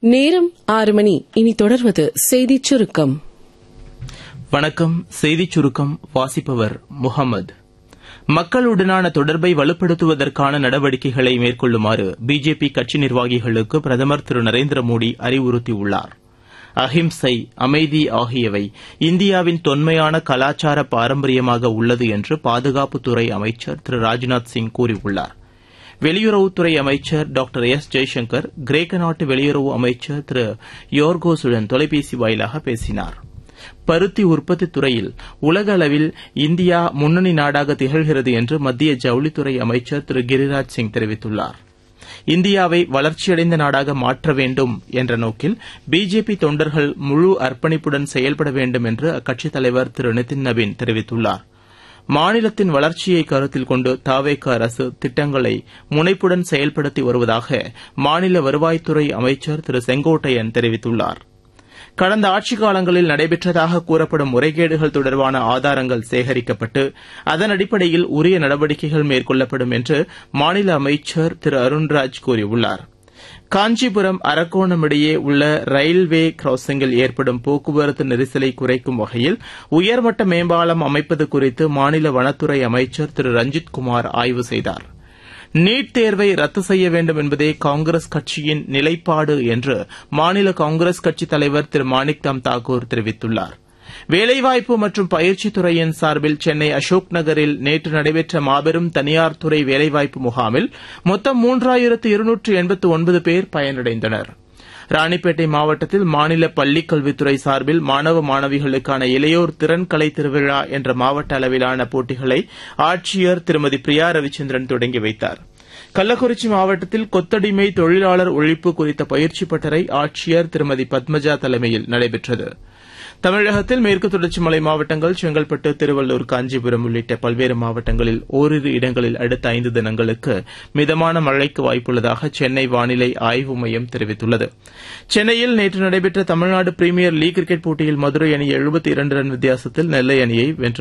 நேரம் ஆறு மணி இனி தொடர்வது செய்திச் சுருக்கம் வணக்கம் செய்திச் சுருக்கம் வாசிப்பவர் முகமது மக்களுடனான தொடர்பை வலுப்படுத்துவதற்கான நடவடிக்கைகளை மேற்கொள்ளுமாறு பிஜேபி கட்சி நிர்வாகிகளுக்கு பிரதமர் திரு நரேந்திர மோடி அறிவுறுத்தியுள்ளார் அஹிம்சை அமைதி ஆகியவை இந்தியாவின் தொன்மையான கலாச்சார பாரம்பரியமாக உள்ளது என்று பாதுகாப்புத்துறை அமைச்சர் திரு ராஜ்நாத் சிங் கூறியுள்ளார் வெளியுறவுத்துறை அமைச்சர் டாக்டர் எஸ் ஜெய்சங்கர் கிரேக்க நாட்டு வெளியுறவு அமைச்சர் திரு யோர்கோசுடன் தொலைபேசி வாயிலாக பேசினார் பருத்தி உற்பத்தி துறையில் உலக அளவில் இந்தியா முன்னணி நாடாக திகழ்கிறது என்று மத்திய ஜவுளித்துறை அமைச்சர் திரு கிரிராஜ் சிங் தெரிவித்துள்ளார் இந்தியாவை வளர்ச்சியடைந்த நாடாக மாற்ற வேண்டும் என்ற நோக்கில் பிஜேபி தொண்டர்கள் முழு அர்ப்பணிப்புடன் செயல்பட வேண்டும் என்று அக்கட்சித் தலைவர் திரு நிதின் நவீன் தெரிவித்துள்ளார் மாநிலத்தின் வளர்ச்சியை கருத்தில் கொண்டு தாவேக அரசு திட்டங்களை முனைப்புடன் செயல்படுத்தி வருவதாக மாநில வருவாய்த்துறை அமைச்சர் திரு செங்கோட்டையன் தெரிவித்துள்ளார் கடந்த ஆட்சிக் காலங்களில் நடைபெற்றதாக கூறப்படும் முறைகேடுகள் தொடர்பான ஆதாரங்கள் சேகரிக்கப்பட்டு அதன் அடிப்படையில் உரிய நடவடிக்கைகள் மேற்கொள்ளப்படும் என்று மாநில அமைச்சர் திரு அருண்ராஜ் கூறியுள்ளார் காஞ்சிபுரம் அரக்கோணம் இடையே உள்ள ரயில்வே கிராசிங்கில் ஏற்படும் போக்குவரத்து நெரிசலை குறைக்கும் வகையில் உயர்மட்ட மேம்பாலம் அமைப்பது குறித்து மாநில வனத்துறை அமைச்சர் திரு ரஞ்சித் குமார் ஆய்வு செய்தார் நீட் தேர்வை ரத்து செய்ய வேண்டும் என்பதே காங்கிரஸ் கட்சியின் நிலைப்பாடு என்று மாநில காங்கிரஸ் கட்சித் தலைவர் திரு மாணிக்தாம் தாக்கூர் தெரிவித்துள்ளார் வேலைவாய்ப்பு மற்றும் பயிற்சித் துறையின் சார்பில் சென்னை அசோக் நகரில் நேற்று நடைபெற்ற மாபெரும் தனியார் துறை வேலைவாய்ப்பு முகாமில் மொத்தம் மூன்றாயிரத்து இருநூற்று எண்பத்து ஒன்பது பேர் பயனடைந்தனர் ராணிப்பேட்டை மாவட்டத்தில் மாநில பள்ளிக் கல்வித்துறை சார்பில் மாணவ மாணவிகளுக்கான இளையோர் திறன் கலை திருவிழா என்ற மாவட்ட அளவிலான போட்டிகளை ஆட்சியர் திருமதி பிரியா ரவிச்சந்திரன் தொடங்கி வைத்தார் கள்ளக்குறிச்சி மாவட்டத்தில் கொத்தடிமை தொழிலாளர் ஒழிப்பு குறித்த பயிற்சி பட்டறை ஆட்சியர் திருமதி பத்மஜா தலைமையில் நடைபெற்றது தமிழகத்தில் மேற்கு தொடர்ச்சி மலை மாவட்டங்கள் செங்கல்பட்டு திருவள்ளூர் காஞ்சிபுரம் உள்ளிட்ட பல்வேறு மாவட்டங்களில் ஓரிரு இடங்களில் அடுத்த ஐந்து தினங்களுக்கு மிதமான மழைக்கு வாய்ப்புள்ளதாக சென்னை வானிலை ஆய்வு மையம் தெரிவித்துள்ளது சென்னையில் நேற்று நடைபெற்ற தமிழ்நாடு பிரீமியர் லீக் கிரிக்கெட் போட்டியில் மதுரை அணி எழுபத்தி இரண்டு ரன் வித்தியாசத்தில் நெல்லை அணியை வென்றது